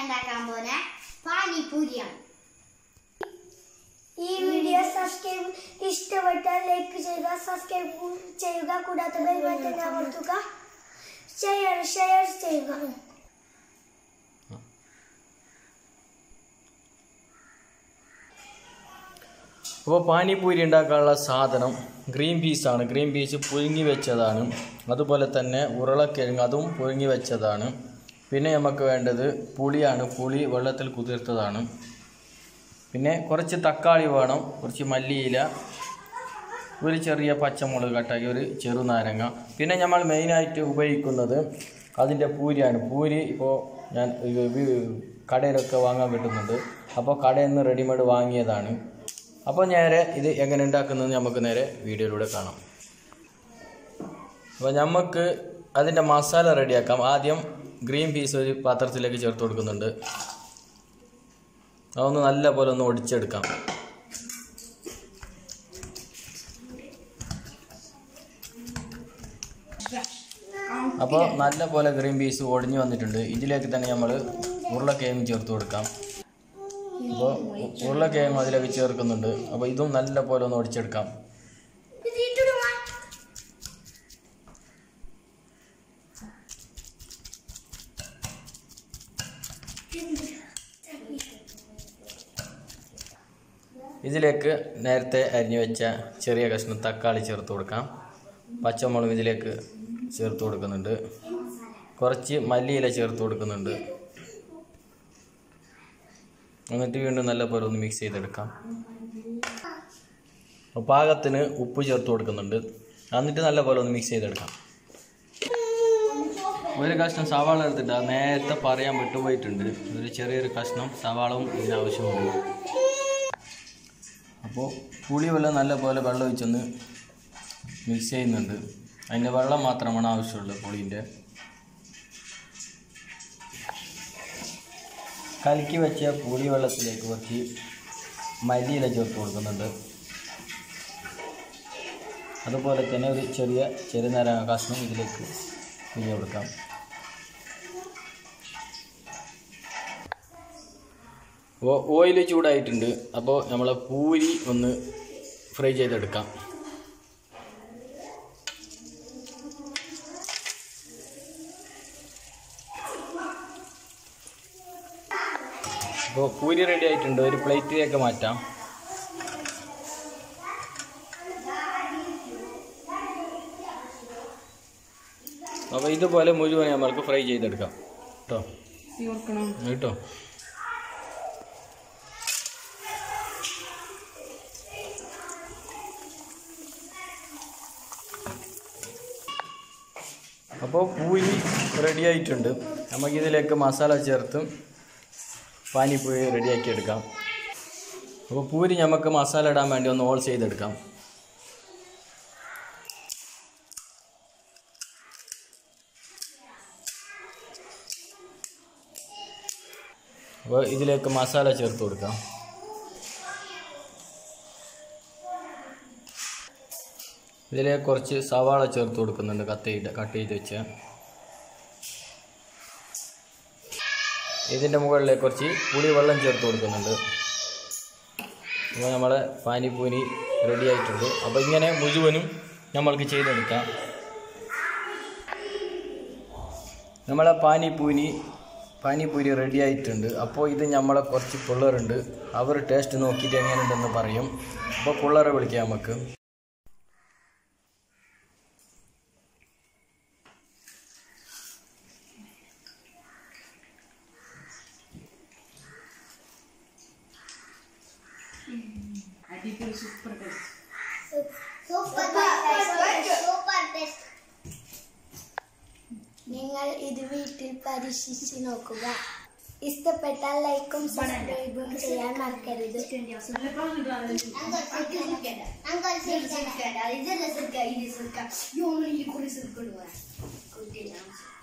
ഉണ്ടാക്കാൻ പോണ പാനിപൂരിയാണ് ഈ വീഡിയോ സബ്സ്ക്രൈബ് ഇഷ്ടപ്പെട്ടാൽ ലൈക്ക് ചെയ്യുക സബ്സ്ക്രൈബ് ചെയ്യുക കൂടാതെ ബെൽ ബട്ടൺ അമർത്തുക ഷെയർ ഷെയർ ചെയ്യുക അപ്പോൾ പാനിപ്പൂരി ഉണ്ടാക്കാനുള്ള സാധനം ഗ്രീൻ പീസാണ് ഗ്രീൻ പീസ് പുഴുങ്ങി വെച്ചതാണ് അതുപോലെ തന്നെ ഉരുളക്കിഴങ്ങ് അതും പുഴുങ്ങി വെച്ചതാണ് പിന്നെ നമുക്ക് വേണ്ടത് പുളിയാണ് പുളി വെള്ളത്തിൽ കുതിർത്തതാണ് പിന്നെ കുറച്ച് തക്കാളി വേണം കുറച്ച് മല്ലിയില ഒരു ചെറിയ പച്ചമുളക് കട്ടാക്കി ഒരു ചെറുനാരങ്ങ പിന്നെ നമ്മൾ മെയിനായിട്ട് ഉപയോഗിക്കുന്നത് അതിൻ്റെ പൂരിയാണ് പൂരി ഇപ്പോൾ ഞാൻ ഇത് വി- കടയിലൊക്കെ വാങ്ങാൻ കിട്ടുന്നുണ്ട് അപ്പോൾ കടയിൽ നിന്ന് റെഡിമെയ്ഡ് വാങ്ങിയതാണ് അപ്പോൾ നേരെ ഇത് എങ്ങനെ ഉണ്ടാക്കുന്നത് നമുക്ക് നേരെ വീഡിയോയിലൂടെ കാണാം അപ്പോൾ നമുക്ക് അതിൻ്റെ മസാല റെഡിയാക്കാം ആദ്യം ഗ്രീൻ പീസ് ഒരു പാത്രത്തിലേക്ക് ചേർത്ത് കൊടുക്കുന്നുണ്ട് അതൊന്ന് നല്ല പോലെ ഒന്ന് ഒടിച്ചെടുക്കാം അപ്പോൾ നല്ല പോലെ ഗ്രീൻ പീസ് ഒടിഞ്ഞു വന്നിട്ടുണ്ട് ഇതിലേക്ക് തന്നെ നമ്മൾ ഉരുളക്കിഴങ്ങ് ചേർത്ത് കൊടുക്കാം അപ്പോൾ ഉരുളക്കിഴങ്ങ് അതിലേക്ക് ചേർക്കുന്നുണ്ട് അപ്പോൾ ഇതും നല്ല പോലെ ഒന്ന് ഒടിച്ചെടുക്കാം ഇതിലേക്ക് നേരത്തെ അരിഞ്ഞു വെച്ച ചെറിയ കഷ്ണം തക്കാളി ചേർത്ത് കൊടുക്കാം പച്ചമുളക് ഇതിലേക്ക് ചേർത്ത് കൊടുക്കുന്നുണ്ട് കുറച്ച് മല്ലിയില ചേർത്ത് കൊടുക്കുന്നുണ്ട് എന്നിട്ട് വീണ്ടും നല്ല പോലെ ഒന്ന് മിക്സ് ചെയ്തെടുക്കാം അപ്പോൾ പാകത്തിന് ഉപ്പ് ചേർത്ത് കൊടുക്കുന്നുണ്ട് എന്നിട്ട് നല്ല പോലെ ഒന്ന് മിക്സ് ചെയ്തെടുക്കാം ഒരു കഷ്ണം സവാള എടുത്തിട്ട് അത് നേരത്തെ പറയാൻ വിട്ടുപോയിട്ടുണ്ട് ഒരു ചെറിയൊരു കഷ്ണം സവാളവും ഇതിനാവശ്യമുണ്ട് അപ്പോൾ പുളി വെള്ളം നല്ല പോലെ വെള്ളം ഒഴിച്ചൊന്ന് മിക്സ് ചെയ്യുന്നുണ്ട് അതിൻ്റെ വെള്ളം മാത്രമാണ് ആവശ്യമുള്ളത് പുളീൻ്റെ കലക്കി വെച്ച പുളി വെള്ളത്തിലേക്ക് കുറച്ച് മല്ലിയില ചേർത്ത് കൊടുക്കുന്നുണ്ട് അതുപോലെ തന്നെ ഒരു ചെറിയ ചെറുനാരങ്ങ കഷ്ണം ഇതിലേക്ക് പിഴിഞ്ഞ് കൊടുക്കാം അപ്പോൾ ഓയിൽ ചൂടായിട്ടുണ്ട് അപ്പോൾ നമ്മളെ പൂരി ഒന്ന് ഫ്രൈ ചെയ്തെടുക്കാം അപ്പോൾ പൂരി റെഡി ആയിട്ടുണ്ട് ഒരു പ്ലേറ്റിലേക്ക് മാറ്റാം അപ്പോൾ ഇതുപോലെ മുഴുവൻ നമ്മൾക്ക് ഫ്രൈ ചെയ്തെടുക്കാം കേട്ടോ കേട്ടോ അപ്പോൾ പൂരി റെഡി ആയിട്ടുണ്ട് നമുക്കിതിലേക്ക് മസാല ചേർത്ത് പാനിപ്പൂരി റെഡിയാക്കി എടുക്കാം അപ്പോൾ പൂരി നമുക്ക് മസാല ഇടാൻ വേണ്ടി ഒന്ന് ഓൾ ചെയ്തെടുക്കാം അപ്പോൾ ഇതിലേക്ക് മസാല ചേർത്ത് കൊടുക്കാം ഇതിലേക്ക് കുറച്ച് സവാള ചേർത്ത് കൊടുക്കുന്നുണ്ട് കട്ട് ചെയ്ത് കട്ട് ചെയ്ത് വെച്ച് ഇതിൻ്റെ മുകളിലേക്ക് കുറച്ച് പുളി വെള്ളം ചേർത്ത് കൊടുക്കുന്നുണ്ട് അപ്പോൾ നമ്മളെ പാനിപ്പൂരി റെഡി ആയിട്ടുണ്ട് അപ്പോൾ ഇങ്ങനെ മുഴുവനും നമ്മൾക്ക് ചെയ്തെടുക്കാം നമ്മളെ പാനിപ്പൂരി പാനിപ്പൂരി റെഡി ആയിട്ടുണ്ട് അപ്പോൾ ഇത് നമ്മളെ കുറച്ച് പിള്ളേരുണ്ട് അവർ ടേസ്റ്റ് നോക്കിയിട്ട് എങ്ങനെയുണ്ടെന്ന് പറയും അപ്പോൾ പിള്ളേരെ വിളിക്കാം നമുക്ക് സൂപ്പർ സൂപ്പർ ടേസ്റ്റ് നിങ്ങൾ ഇത് വീട്ടിൽ പരീക്ഷിച്ച് നോക്കുക ഇഷ്ടപ്പെട്ടാൽ ലൈക്കും സബ്സ്ക്രൈബും ചെയ്യാൻ മറക്കരുത് അങ്കൽ സിർക്ക ഇത് സിർക്ക ഇത് സിർക്ക യോ ഈ കുറി സിർക്ക